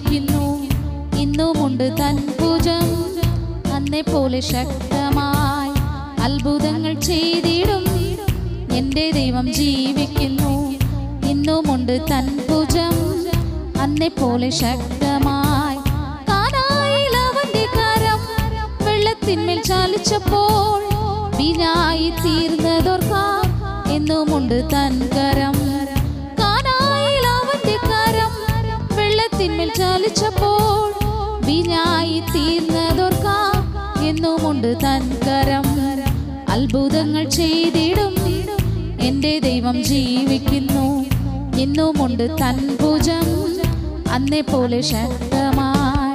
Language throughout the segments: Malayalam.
ജീവിക്കുന്നു ഇന്നുമുണ്ട് തൻ ഭുജം അന്നെ പോലെ ശക്തമായി അത്ഭുതങ്ങൾ ചെയ്തിടും എന്റെ ദൈവം ജീവിക്കുന്നു ഇന്നുമുണ്ട് തൻ ഭുജം അന്നെ പോലെ ശക്തമായി കാനായിൽ അവന്റെ കരം വെള്ളത്തിന്മേൽ ചാലിച്ചപ്പോൾ വീഞ്ഞായി തീർന്നതോർക്കാം എന്നുമുണ്ട് തൻ കരം കാനായിൽ അവന്റെ കരം വെള്ളത്തിന്മേൽ ചാലിച്ചപ്പോൾ വീഞ്ഞായി തീർന്നതോർക്കാം എന്നുമുണ്ട് തൻ കരം അത്ഭുതങ്ങൾ ചെയ്തിടും എന്റെ ദൈവം ജീവിക്കുന്നു ഇന്നുമുണ്ട് തൻ ഭുജം അന്നെ പോലെ ശക്തമായി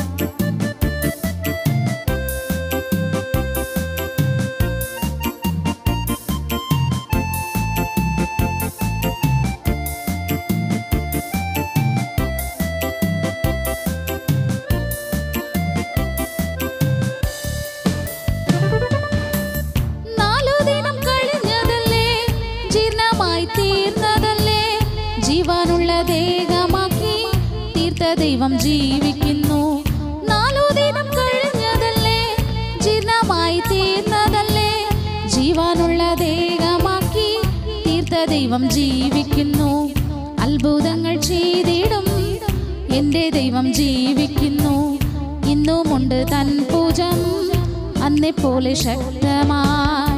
നാലു ദിനം കഴിഞ്ഞതല്ലേ ജീർണമായി തീർന്നതല്ലേ ജീവനുള്ള ദേഹമാക്കി തീർത്ത ദൈവം ജീവിക്കുന്നു നാലു ദിനം കഴിഞ്ഞതല്ലേ ജീർണമായി തീർന്നതല്ലേ ജീവനുള്ള ദേഹമാക്കി തീർത്ത ദൈവം ജീവിക്കുന്നു അത്ഭുതങ്ങൾ ചെയ്തിടും എന്റെ ദൈവം ജീവിക്കുന്നു ഇന്നുമുണ്ട് തൻ പൂജം അന്നെ പോലെ ശക്തമായി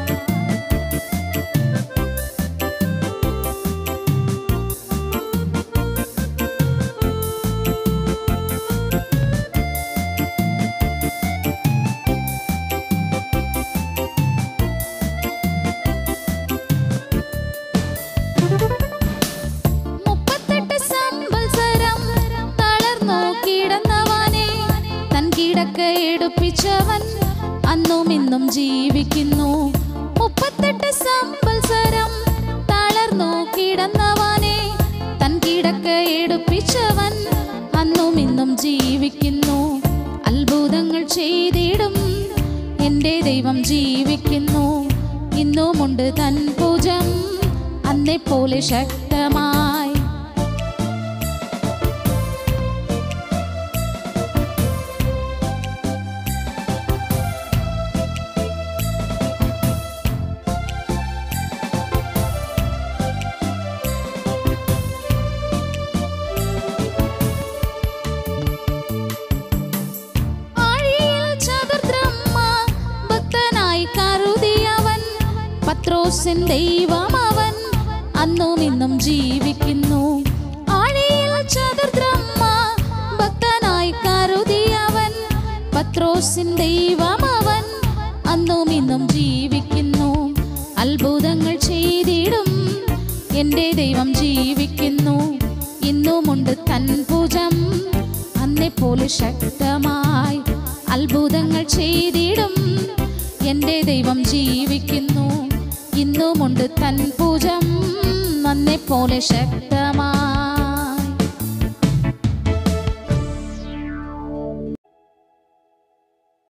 മുപ്പത്തെട്ട് സംവത്സരം തളർന്നു കിടന്നവനെ തൻ കിടക്ക എടുപ്പിച്ചവൻ അന്നും ഇന്നും ജീവിക്കുന്നു മുപ്പത്തെട്ട് സംവത്സരം തളർന്നു കിടന്നവനെ തൻ കിടക്ക എടുപ്പിച്ചവൻ അന്നും ഇന്നും ജീവിക്കുന്നു അത്ഭുതങ്ങൾ ചെയ്തിടും എന്റെ ദൈവം ജീവിക്കുന്നു ഇന്നുമുണ്ട് തൻ പൂജം അന്നെ പോലെ ശക്തമായി ആഴിയിൽ ചതുർദ്രഹ്മ ഭക്തനായി കരുതിയവൻ പത്രോസിൻ ദൈവം അവൻ അന്നും ഇന്നും ജീവിക്കുന്നു ആഴിയിൽ ചതുർദ്രഹ്മ ഭക്തനായി കരുതിയവൻ പത്രോസിൻ ദൈവം അവൻ അന്നും ഇന്നും ജീവിക്കുന്നു അത്ഭുതങ്ങൾ ചെയ്തിടും എന്റെ ദൈവം ജീവിക്കുന്നു ഇന്നുമുണ്ട് തൻ ഭുജം അന്നെ പോലെ ശക്തമായി അത്ഭുതങ്ങൾ ചെയ്തിടും എന്റെ ദൈവം ജീവിക്കുന്നു ഇന്നുമുണ്ട് തൻ പൂജം അന്നെ പോലെ ശക്തമായി